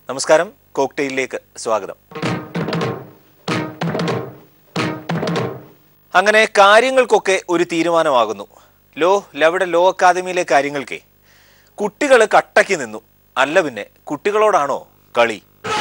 നമസ്കാരം കോക്ടെയിലേക്ക് സ്വാഗതം അങ്ങനെ കാര്യങ്ങൾക്കൊക്കെ ഒരു തീരുമാനമാകുന്നു ലോ ലവിടെ ലോ അക്കാദമിയിലെ കാര്യങ്ങൾക്കേ കുട്ടികൾ കട്ടയ്ക്ക് നിന്നു അല്ല പിന്നെ കുട്ടികളോടാണോ കളി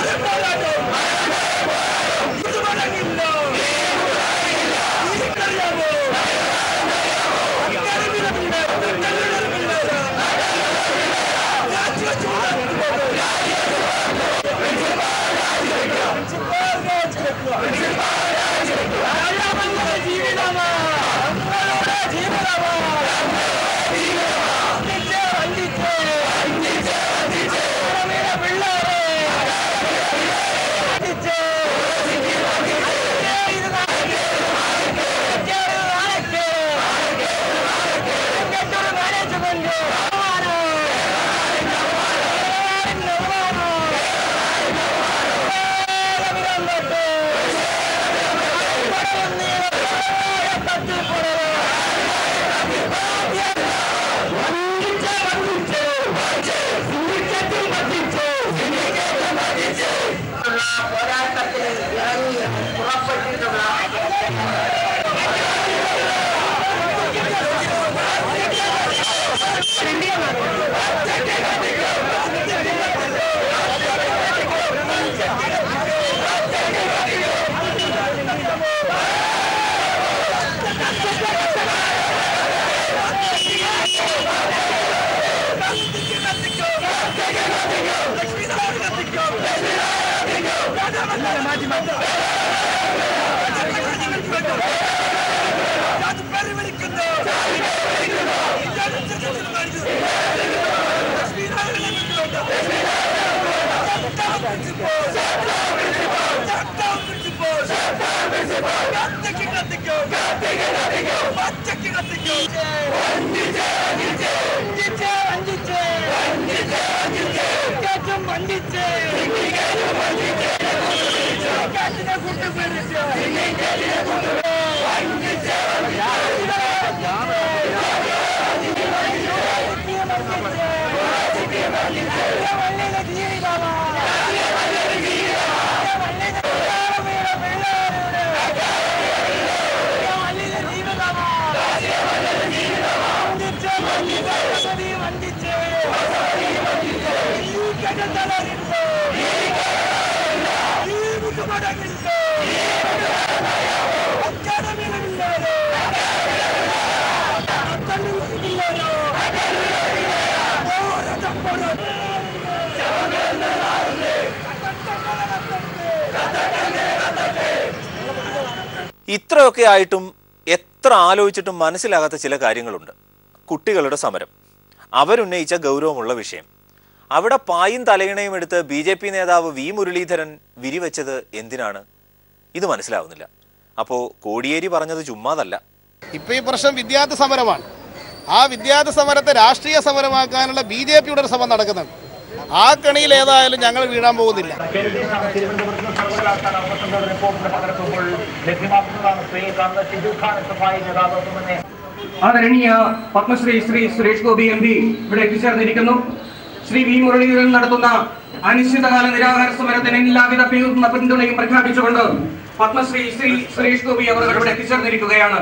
ഇത്രയൊക്കെ ആയിട്ടും എത്ര ആലോചിച്ചിട്ടും മനസ്സിലാകാത്ത ചില കാര്യങ്ങളുണ്ട് കുട്ടികളുടെ സമരം അവരുന്നയിച്ച ഗൗരവമുള്ള വിഷയം അവിടെ പായും തലയിണയും എടുത്ത് ബി ജെ പി നേതാവ് വി മുരളീധരൻ വിരിവെച്ചത് എന്തിനാണ് ഇത് മനസ്സിലാവുന്നില്ല അപ്പോൾ കോടിയേരി പറഞ്ഞത് ചുമ്മാതല്ല ഇപ്പൊ ഈ പ്രശ്നം വിദ്യാർത്ഥി സമരമാണ് ആ വിദ്യാർത്ഥി സമരത്തെ രാഷ്ട്രീയ സമരമാക്കാനുള്ള ബി ജെ പിയുടെ ഒരു ശ്രമം നടക്കുന്നുണ്ട് ആ കണിയിൽ ഏതായാലും ഞങ്ങൾ വീഴാൻ പോകുന്നില്ല കേരളത്തിലാണ് തിരുവനന്തപുരത്ത് സർവകലാശാല അവസരങ്ങളുടെ റിപ്പോർട്ടിന്റെ പകർത്തുമ്പോൾ ലഭ്യമാക്കുന്നതാണ് സ്ത്രീ കാണുന്ന ഷിജു ഖാൻ സഫായി നേതാവ് തന്നെ ആദരണീയ പത്മശ്രീ ശ്രീ സുരേഷ് ഗോപി എം പി ഇവിടെ എത്തിച്ചേർന്നിരിക്കുന്നു ശ്രീ വി മുരളീധരൻ നടത്തുന്ന അനിശ്ചിതകാല നിരാഹാര സമരത്തിന് എല്ലാവിധ പിന്തുണ പിന്തുണയും പ്രഖ്യാപിച്ചുകൊണ്ട് പത്മശ്രീ ശ്രീ സുരേഷ് ഗോപി അവർ ഇവിടെ എത്തിച്ചേർന്നിരിക്കുകയാണ്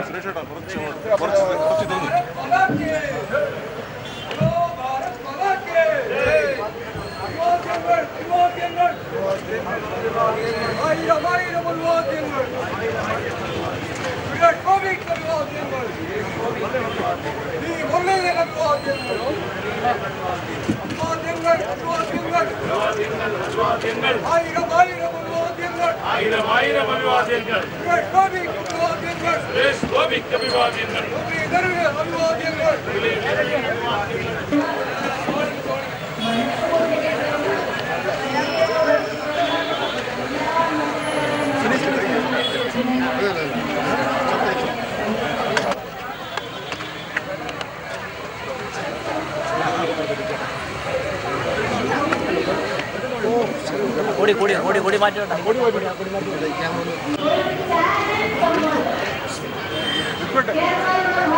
ആയിരം ആയിരം അഭിവാദ്യങ്ങൾ ആയിരം ആയിരം അഭിവാദ്യങ്ങൾ അഭിവാദ്യങ്ങൾ സുരേഷ് ഗോപിക്ക് അഭിവാദ്യങ്ങൾ മുരളീധരന് അഭിവാദ്യങ്ങൾ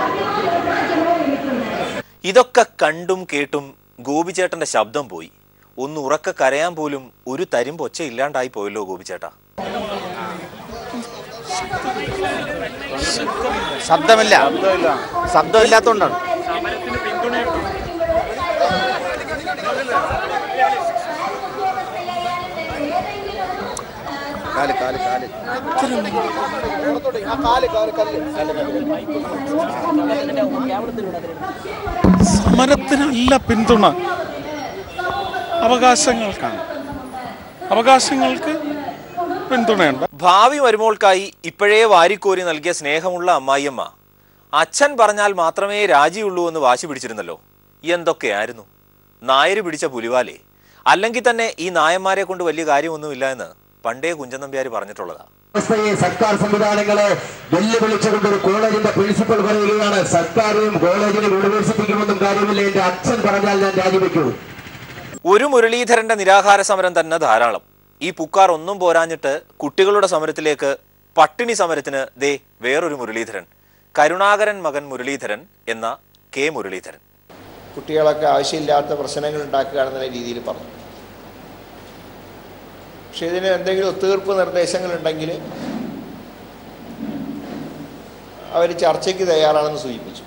ഇതൊക്കെ കണ്ടും കേട്ടും ഗോപിച്ചേട്ടന്റെ ശബ്ദം പോയി ഒന്ന് ഉറക്ക കരയാൻ പോലും ഒരു തരിമ്പ് ഒച്ച ഇല്ലാണ്ടായി പോയല്ലോ ഗോപിച്ചേട്ടാ ശബ്ദമില്ല ശബ്ദമില്ലാത്തതുകൊണ്ടാണ് കാല് കാല് കാല് സമരത്തിനല്ല പിന്തുണ അവകാശങ്ങൾക്കാണ് അവകാശങ്ങൾക്ക് പിന്തുണയുണ്ട് ഭാവി വരുമോൾക്കായി ഇപ്പോഴേ വാരിക്കോരി നൽകിയ സ്നേഹമുള്ള അമ്മായിയമ്മ അച്ഛൻ പറഞ്ഞാൽ മാത്രമേ രാജിയുള്ളൂ എന്ന് വാശി പിടിച്ചിരുന്നല്ലോ എന്തൊക്കെയായിരുന്നു നായര് പിടിച്ച പുലിവാലേ അല്ലെങ്കിൽ തന്നെ ഈ നായന്മാരെ കൊണ്ട് വലിയ കാര്യമൊന്നുമില്ല എന്ന് പണ്ടേ കുഞ്ചൻ നമ്പ്യാർ പറഞ്ഞിട്ടുള്ളതാ വ്യവസ്ഥയെ സർക്കാർ സംവിധാനങ്ങളെ വെല്ലുവിളിച്ചുകൊണ്ട് ഒരു കോളേജിന്റെ പ്രിൻസിപ്പൽ പറയുകയാണ് സർക്കാരും കോളേജിനും യൂണിവേഴ്സിറ്റിക്കുമൊന്നും കാര്യമില്ല എന്റെ അച്ഛൻ പറഞ്ഞാൽ ഞാൻ രാജിവെക്കൂ ഒരു മുരളീധരന്റെ നിരാഹാര സമരം തന്നെ ധാരാളം ഈ പുക്കാർ ഒന്നും പോരാഞ്ഞിട്ട് കുട്ടികളുടെ സമരത്തിലേക്ക് പട്ടിണി സമരത്തിന് ദേ വേറൊരു മുരളീധരൻ കരുണാകരൻ മകൻ മുരളീധരൻ എന്ന കെ മുരളീധരൻ കുട്ടികളൊക്കെ ആവശ്യമില്ലാത്ത പ്രശ്നങ്ങൾ ഉണ്ടാക്കുക എന്നുള്ള രീതിയിൽ പറഞ്ഞു പക്ഷെ ഇതിന് എന്തെങ്കിലും ഒത്തുതീർപ്പ് നിർദ്ദേശങ്ങളുണ്ടെങ്കിൽ അവർ ചർച്ചയ്ക്ക് തയ്യാറാണെന്ന് സൂചിപ്പിച്ചു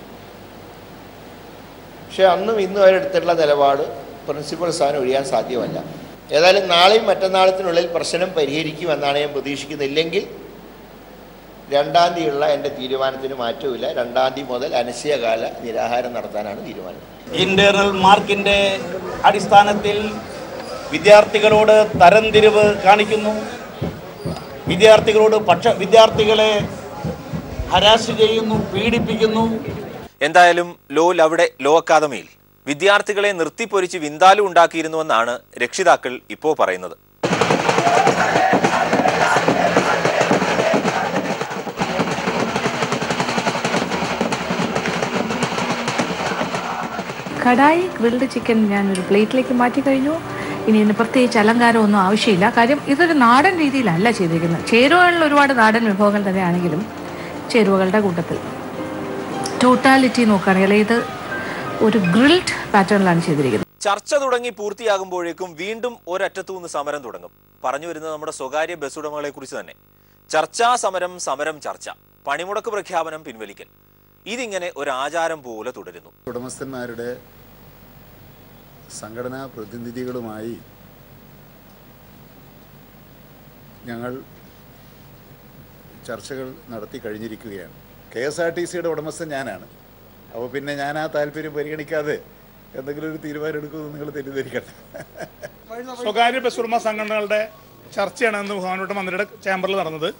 പക്ഷെ അന്നും ഇന്നും അവരെടുത്തിട്ടുള്ള നിലപാട് പ്രിൻസിപ്പൽ സ്ഥാനം ഒഴിയാൻ സാധ്യമല്ല ഏതായാലും നാളെയും മറ്റന്നാളത്തിനുള്ളിൽ പ്രശ്നം പരിഹരിക്കുമെന്നാണ് ഞാൻ പ്രതീക്ഷിക്കുന്നില്ലെങ്കിൽ രണ്ടാം തീയതിയുള്ള എൻ്റെ തീരുമാനത്തിന് മാറ്റമില്ല രണ്ടാം തീയതി മുതൽ അനിശ്ചയകാല നിരാഹാരം നടത്താനാണ് തീരുമാനം ഇന്റേണൽ മാർക്കിന്റെ അടിസ്ഥാനത്തിൽ വിദ്യാർത്ഥികളോട് തരംതിരിവ് കാണിക്കുന്നു വിദ്യാർത്ഥികളോട് പക്ഷ വിദ്യാർത്ഥികളെ ഹരാസ് ചെയ്യുന്നു പീഡിപ്പിക്കുന്നു എന്തായാലും ലോ അവിടെ ലോ അക്കാദമിയിൽ വിദ്യാർത്ഥികളെ നിർത്തിപ്പൊരിച്ച് വിന്താലു ഉണ്ടാക്കിയിരുന്നുവെന്നാണ് രക്ഷിതാക്കൾ ഇപ്പോൾ പറയുന്നത് കടായി ഗ്രിൽഡ് ചിക്കൻ ഞാൻ ഒരു പ്ലേറ്റിലേക്ക് മാറ്റി കഴിഞ്ഞു ഇനി ഇതിന് പ്രത്യേകിച്ച് അലങ്കാരമൊന്നും ആവശ്യമില്ല കാര്യം ഇതൊരു നാടൻ രീതിയിലല്ല ചെയ്തിരിക്കുന്നത് ചേരുവകളിൽ ഒരുപാട് നാടൻ വിഭവങ്ങൾ തന്നെയാണെങ്കിലും ചേരുവകളുടെ കൂട്ടത്തിൽ ടോട്ടാലിറ്റി നോക്കുകയാണെങ്കിൽ ഇത് ഒരു ഗ്രിൽഡ് പാറ്റേണിലാണ് ചെയ്തിരിക്കുന്നത് ചർച്ച തുടങ്ങി പൂർത്തിയാകുമ്പോഴേക്കും വീണ്ടും ഒരറ്റത്തു നിന്ന് സമരം തുടങ്ങും പറഞ്ഞു വരുന്നത് നമ്മുടെ സ്വകാര്യ ബസ് ഉടമകളെ കുറിച്ച് തന്നെ ചർച്ചാ സമരം സമരം ചർച്ച പണിമുടക്ക് പ്രഖ്യാപനം പിൻവലിക്കൽ ഇതിങ്ങനെ ഒരു ആചാരം പോലെ തുടരുന്നു ഉടമസ്ഥന്മാരുടെ സംഘടനാ പ്രതിനിധികളുമായി ഞങ്ങൾ ചർച്ചകൾ നടത്തി കഴിഞ്ഞിരിക്കുകയാണ് കെ എസ് ആർ ടി സിയുടെ ഉടമസ്ഥൻ ഞാനാണ് അപ്പോൾ പിന്നെ ഞാൻ ആ താല്പര്യം പരിഗണിക്കാതെ എന്തെങ്കിലും ഒരു തീരുമാനം എടുക്കുമെന്ന് നിങ്ങൾ തെറ്റിദ്ധരിക്കട്ടെ സ്വകാര്യ ബസ് ഉടമ സംഘടനകളുടെ ചർച്ചയാണ് ഇന്ന് ബഹുമാനപ്പെട്ട മന്ത്രിയുടെ ചേംബറിൽ നടന്നത്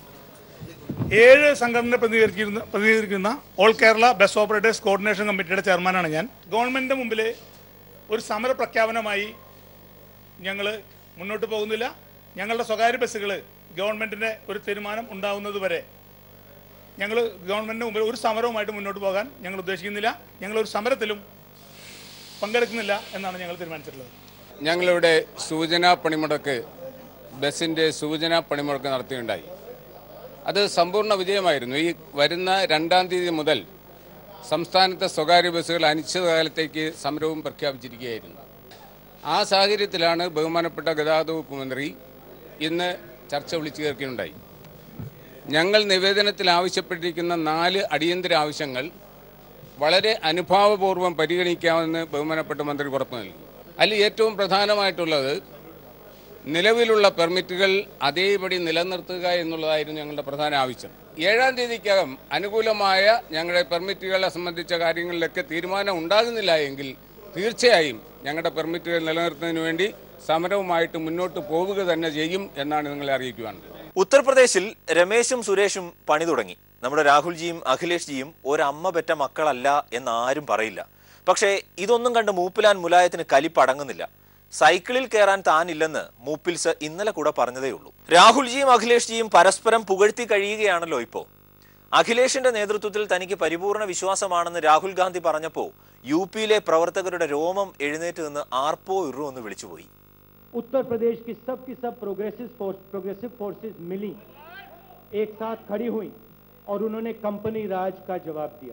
ഏഴ് സംഘടന പ്രതിനിധീകരിക്കുന്ന പ്രതിനിധീകരിക്കുന്ന all Kerala bus operators coordination കമ്മിറ്റിയുടെ ചെയർമാനാണ് ഞാൻ ഗവൺമെന്റിന്റെ മുമ്പിൽ ഒരു സമര പ്രഖ്യാപനമായി ഞങ്ങൾ മുന്നോട്ട് പോകുന്നില്ല ഞങ്ങളുടെ സ്വകാര്യ ബസ്സുകൾ ഗവൺമെന്റിന്റെ ഒരു തീരുമാനം ഉണ്ടാവുന്നത് വരെ ഞങ്ങൾ ഗവൺമെന്റിന് മുമ്പിൽ ഒരു സമരവുമായിട്ട് മുന്നോട്ട് പോകാൻ ഞങ്ങൾ ഉദ്ദേശിക്കുന്നില്ല ഞങ്ങൾ ഒരു സമരത്തിലും പങ്കെടുക്കുന്നില്ല എന്നാണ് ഞങ്ങൾ തീരുമാനിച്ചിട്ടുള്ളത് ഞങ്ങളിവിടെ സൂചനാ പണിമുടക്ക് ബസ്സിൻ്റെ സൂചനാ പണിമുടക്ക് നടത്തുകയുണ്ടായി അത് സമ്പൂർണ്ണ വിജയമായിരുന്നു ഈ വരുന്ന രണ്ടാം തീയതി മുതൽ സംസ്ഥാനത്തെ സ്വകാര്യ ബസ്സുകൾ അനിശ്ചിതകാലത്തേക്ക് സമരവും പ്രഖ്യാപിച്ചിരിക്കുകയായിരുന്നു ആ സാഹചര്യത്തിലാണ് ബഹുമാനപ്പെട്ട ഗതാഗത വകുപ്പ് മന്ത്രി ഇന്ന് ചർച്ച വിളിച്ചു ചേർക്കുകയുണ്ടായി ഞങ്ങൾ നിവേദനത്തിൽ ആവശ്യപ്പെട്ടിരിക്കുന്ന നാല് അടിയന്തര ആവശ്യങ്ങൾ വളരെ അനുഭാവപൂർവ്വം പരിഗണിക്കാമെന്ന് ബഹുമാനപ്പെട്ട മന്ത്രി ഉറപ്പു നൽകി അതിൽ ഏറ്റവും പ്രധാനമായിട്ടുള്ളത് നിലവിലുള്ള പെർമിറ്റുകൾ അതേപടി നിലനിർത്തുക എന്നുള്ളതായിരുന്നു ഞങ്ങളുടെ പ്രധാന ആവശ്യം ഏഴാം തീയതിക്കകം അനുകൂലമായ ഞങ്ങളുടെ പെർമിറ്റുകളെ സംബന്ധിച്ച കാര്യങ്ങളിലൊക്കെ തീരുമാനം ഉണ്ടാകുന്നില്ല എങ്കിൽ തീർച്ചയായും ഞങ്ങളുടെ പെർമിറ്റുകൾ നിലനിർത്തുന്നതിന് വേണ്ടി സമരവുമായിട്ട് മുന്നോട്ട് പോവുക തന്നെ ചെയ്യും എന്നാണ് നിങ്ങളെ അറിയിക്കുവാനുള്ളത് ഉത്തർപ്രദേശിൽ രമേശും സുരേഷും പണി തുടങ്ങി നമ്മുടെ രാഹുൽജിയും അഖിലേഷ്ജിയും ഒരമ്മ പെറ്റ മക്കളല്ല എന്ന് ആരും പറയില്ല പക്ഷേ ഇതൊന്നും കണ്ട് മൂപ്പിലാൻ മുലായത്തിന് കലിപ്പടങ്ങുന്നില്ല സൈക്കിളിൽ കയറാൻ താനില്ലെന്ന് മൂപ്പിൽസ് ഇന്നലെ കൂടെ പറഞ്ഞതേ ഉള്ളൂ രാഹുൽജിയും അഖിലേഷ്ജിയും പരസ്പരം പുകഴ്ത്തി കഴിയുകയാണല്ലോ ഇപ്പോ അഖിലേഷിന്റെ നേതൃത്വത്തിൽ തനിക്ക് പരിപൂർണ വിശ്വാസമാണെന്ന് രാഹുൽ ഗാന്ധി പറഞ്ഞപ്പോ യു പിയിലെ പ്രവർത്തകരുടെ രോമം എഴുന്നേറ്റ് നിന്ന് ആർപ്പോ ഇറു എന്ന് വിളിച്ചുപോയി उत्तर प्रदेश की सब की सब प्रोग्रेसिव फोर्स प्रोग्रेसिव फोर्सेस मिली एक साथ खड़ी हुई और उन्होंने कंपनी राज का जवाब दिया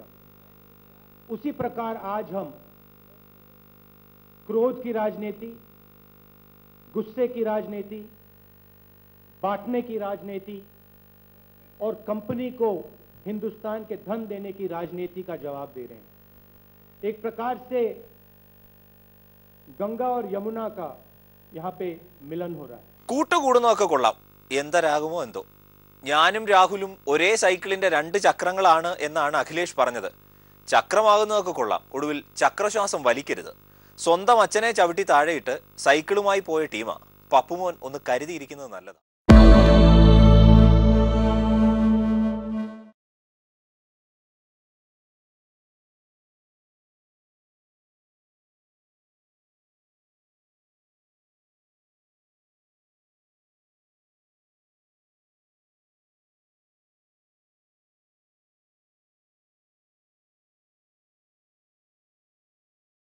उसी प्रकार आज हम क्रोध की राजनीति गुस्से की राजनीति बांटने की राजनीति और कंपनी को हिंदुस्तान के धन देने की राजनीति का जवाब दे रहे हैं एक प्रकार से गंगा और यमुना का यहाँ पे मिलन हो रहा है കൂട്ടുകൂടുന്നതൊക്കെ കൊള്ളാം എന്തരാകുമോ എന്തോ ഞാനും രാഹുലും ഒരേ സൈക്കിളിന്റെ രണ്ട് ചക്രങ്ങളാണ് എന്നാണ് അഖിലേഷ് പറഞ്ഞത് ചക്രമാകുന്നതൊക്കെ കൊള്ളാം ഒടുവിൽ ചക്രശ്വാസം വലിക്കരുത് സ്വന്തം അച്ഛനെ ചവിട്ടി താഴെയിട്ട് സൈക്കിളുമായി പോയ ടീമാ പപ്പുമോൻ ഒന്ന് കരുതിയിരിക്കുന്നത് നല്ലതാണ്